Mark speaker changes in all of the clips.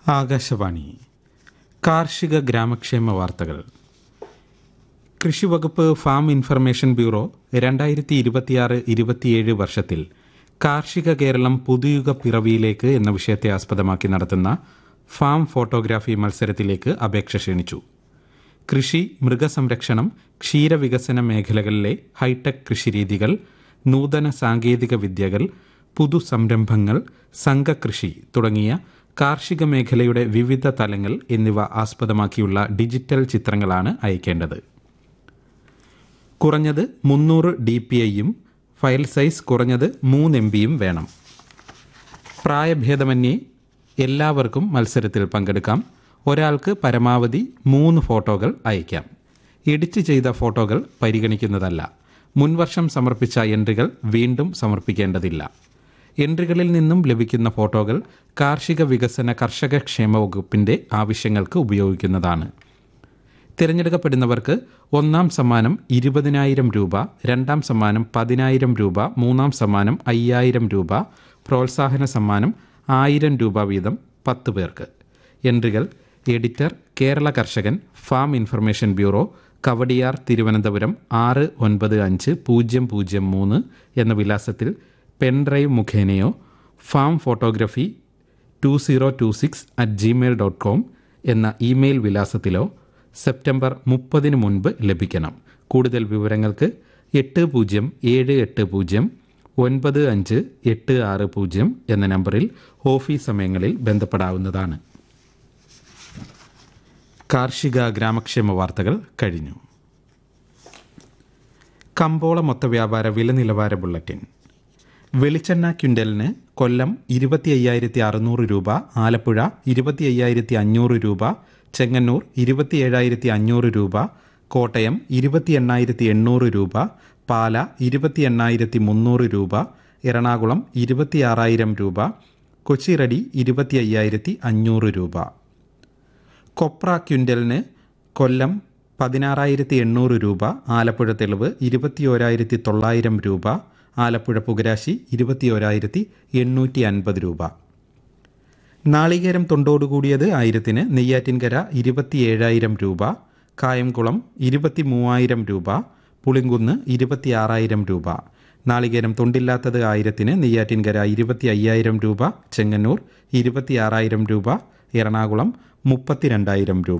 Speaker 1: ആകാശവാണി കാർഷിക ഗ്രാമക്ഷേമ വാർത്തകൾ കൃഷിവകുപ്പ് ഫാം ഇൻഫർമേഷൻ ബ്യൂറോ രണ്ടായിരത്തി ഇരുപത്തിയാറ് ഇരുപത്തിയേഴ് വർഷത്തിൽ കാർഷിക കേരളം പുതുയുഗ പിറവിയിലേക്ക് എന്ന വിഷയത്തെ ആസ്പദമാക്കി നടത്തുന്ന ഫാം ഫോട്ടോഗ്രാഫി മത്സരത്തിലേക്ക് അപേക്ഷ ക്ഷണിച്ചു കൃഷി മൃഗസംരക്ഷണം ക്ഷീരവികസന മേഖലകളിലെ ഹൈടെക് കൃഷിരീതികൾ നൂതന സാങ്കേതിക വിദ്യകൾ പുതുസംരംഭങ്ങൾ സംഘകൃഷി തുടങ്ങിയ കാർഷിക മേഖലയുടെ വിവിധ തലങ്ങൾ എന്നിവ ആസ്പദമാക്കിയുള്ള ഡിജിറ്റൽ ചിത്രങ്ങളാണ് അയക്കേണ്ടത് കുറഞ്ഞത് മുന്നൂറ് ഡി പി ഐയും ഫയൽ സൈസ് കുറഞ്ഞത് മൂന്ന് എം ബിയും വേണം പ്രായഭേദമന്യേ എല്ലാവർക്കും മത്സരത്തിൽ പങ്കെടുക്കാം ഒരാൾക്ക് പരമാവധി മൂന്ന് ഫോട്ടോകൾ അയക്കാം എഡിറ്റ് ചെയ്ത ഫോട്ടോകൾ പരിഗണിക്കുന്നതല്ല മുൻവർഷം സമർപ്പിച്ച എൻട്രികൾ വീണ്ടും സമർപ്പിക്കേണ്ടതില്ല എൻട്രികളിൽ നിന്നും ലഭിക്കുന്ന ഫോട്ടോകൾ കാർഷിക വികസന കർഷക ക്ഷേമ വകുപ്പിന്റെ ആവശ്യങ്ങൾക്ക് ഉപയോഗിക്കുന്നതാണ് തിരഞ്ഞെടുക്കപ്പെടുന്നവർക്ക് ഒന്നാം സമ്മാനം ഇരുപതിനായിരം രൂപ രണ്ടാം സമ്മാനം പതിനായിരം രൂപ മൂന്നാം സമ്മാനം അയ്യായിരം രൂപ പ്രോത്സാഹന സമ്മാനം ആയിരം രൂപ വീതം പത്ത് പേർക്ക് എൻട്രികൾ editor Kerala Karshakan farm information bureau Kawdiar Thiruvananthapuram ആറ് ഒൻപത് അഞ്ച് പൂജ്യം പൂജ്യം മൂന്ന് എന്ന വിലാസത്തിൽ പെൻഡ്രൈവ് മുഖേനയോ farm photography two zero two six at Gmail dot com എന്ന ഇമെയിൽ വിലാസത്തിലോ സെപ്റ്റംബർ മുപ്പതിന് മുൻപ് ലഭിക്കണം കൂടുതൽ വിവരങ്ങൾക്ക് എട്ട് പൂജ്യം ഏഴ് എട്ട് പൂജ്യം ഒൻപത് അഞ്ച് എട്ട് ആറ് പൂജ്യം എന്ന നമ്പറിൽ ഓഫീസ് സമയങ്ങളിൽ ബന്ധപ്പെടാവുന്നതാണ് കാർഷിക ഗ്രാമക്ഷേമ വാർത്തകൾ കഴിഞ്ഞു കമ്പോള മൊത്ത വ്യാപാര വില നിലവാര ബുള്ളറ്റിൻ വെളിച്ചെണ്ണ ക്വിൻ്റലിന് കൊല്ലം ഇരുപത്തി അയ്യായിരത്തി അറുന്നൂറ് രൂപ ആലപ്പുഴ ഇരുപത്തി അയ്യായിരത്തി അഞ്ഞൂറ് രൂപ ചെങ്ങന്നൂർ ഇരുപത്തി ഏഴായിരത്തി അഞ്ഞൂറ് രൂപ കോട്ടയം ഇരുപത്തി എണ്ണായിരത്തി എണ്ണൂറ് രൂപ പാല ഇരുപത്തി എണ്ണായിരത്തി മുന്നൂറ് രൂപ എറണാകുളം ഇരുപത്തി ആറായിരം രൂപ കൊച്ചിറടി ഇരുപത്തി അയ്യായിരത്തി അഞ്ഞൂറ് രൂപ കൊപ്ര ക്വിൻ്റലിന് കൊല്ലം പതിനാറായിരത്തി എണ്ണൂറ് രൂപ ആലപ്പുഴ തെളിവ് ഇരുപത്തിയോരായിരത്തി തൊള്ളായിരം രൂപ ആലപ്പുഴ പുകരാശി ഇരുപത്തിയോരായിരത്തി എണ്ണൂറ്റി അൻപത് രൂപ നാളികേരം തൊണ്ടോടുകൂടിയത് ആയിരത്തിന് നെയ്യാറ്റിൻകര ഇരുപത്തിയേഴായിരം രൂപ കായംകുളം ഇരുപത്തി മൂവായിരം രൂപ പുളിങ്കുന്ന് ഇരുപത്തി ആറായിരം രൂപ നാളികേരം തൊണ്ടില്ലാത്തത് ആയിരത്തിന് നെയ്യാറ്റിൻകര ഇരുപത്തി അയ്യായിരം രൂപ ചെങ്ങന്നൂർ ഇരുപത്തി ആറായിരം രൂപ എറണാകുളം മുപ്പത്തിരണ്ടായിരം രൂപ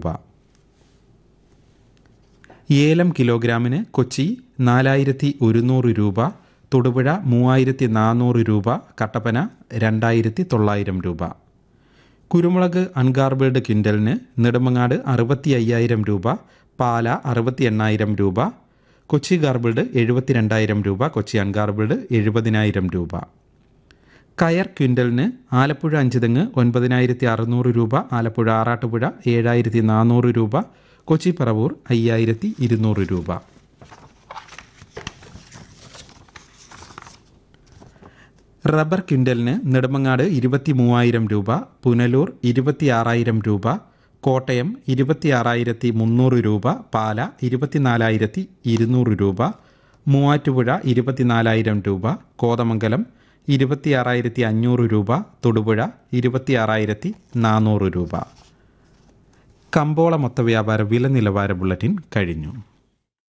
Speaker 1: ഏലം കിലോഗ്രാമിന് കൊച്ചി നാലായിരത്തി ഒരുന്നൂറ് രൂപ തൊടുപുഴ മൂവായിരത്തി നാനൂറ് രൂപ കട്ടപ്പന രണ്ടായിരത്തി തൊള്ളായിരം രൂപ കുരുമുളക് അൺഗാർബിൾഡ് ക്വിൻ്റലിന് നെടുമങ്ങാട് അറുപത്തി അയ്യായിരം രൂപ പാല അറുപത്തി എണ്ണായിരം രൂപ കൊച്ചി ഗാർബിൾഡ് എഴുപത്തി രണ്ടായിരം രൂപ കൊച്ചി അൺഗാർബിൾഡ് എഴുപതിനായിരം രൂപ കയർ ക്വിൻ്റലിന് ആലപ്പുഴ അഞ്ചുതെങ്ങ് ഒൻപതിനായിരത്തി അറുന്നൂറ് രൂപ ആലപ്പുഴ ആറാട്ടുപുഴ ഏഴായിരത്തി നാനൂറ് രൂപ കൊച്ചി പറവൂർ അയ്യായിരത്തി ഇരുന്നൂറ് രൂപ റബ്ബർ ക്വിൻ്റലിന് നെടുമങ്ങാട് ഇരുപത്തി മൂവായിരം രൂപ പുനലൂർ ഇരുപത്തി ആറായിരം രൂപ കോട്ടയം ഇരുപത്തി ആറായിരത്തി മുന്നൂറ് രൂപ പാല ഇരുപത്തിനാലായിരത്തി ഇരുന്നൂറ് രൂപ മൂവാറ്റുപുഴ ഇരുപത്തിനാലായിരം രൂപ കോതമംഗലം ഇരുപത്തി ആറായിരത്തി അഞ്ഞൂറ് രൂപ തൊടുപുഴ ഇരുപത്തി ആറായിരത്തി നാനൂറ് രൂപ കമ്പോള മൊത്ത വ്യാപാര വില നിലവാര ബുള്ളറ്റിൻ കഴിഞ്ഞു